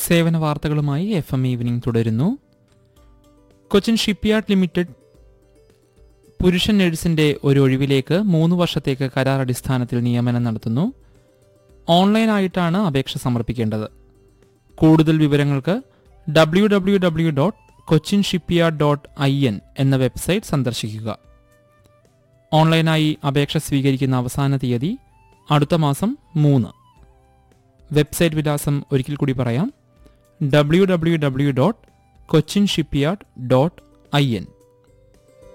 സേവന വാർത്തകളുമായി F M evening തുടരുന്നു കൊച്ചിൻ ഷിപ്പ്യാർഡ് ലിമിറ്റഡ് പുരുഷൻ നഴ്സിന്റെ ഒരു ഒഴിവിലേക്ക് മൂന്ന് വർഷത്തേക്ക് കരാർ അടിസ്ഥാനത്തിൽ നിയമനം നടത്തുന്നു ഓൺലൈനായിട്ടാണ് അപേക്ഷ സമർപ്പിക്കേണ്ടത് കൂടുതൽ വിവരങ്ങൾക്ക് W W W dot Cochin shipyard dot I N എന്ന വെബ്സൈറ്റ് സന്ദർശിക്കുക ഓൺലൈനായി അപേക്ഷ സ്വീകരിക്കുന്ന അവസാന തീയതി അടുത്ത മാസം മൂന്ന് വെബ്സൈറ്റ് വിലാസം ഒരിക്കൽ കൂടി പറയാം W W W dot Cochin shipyard dot I N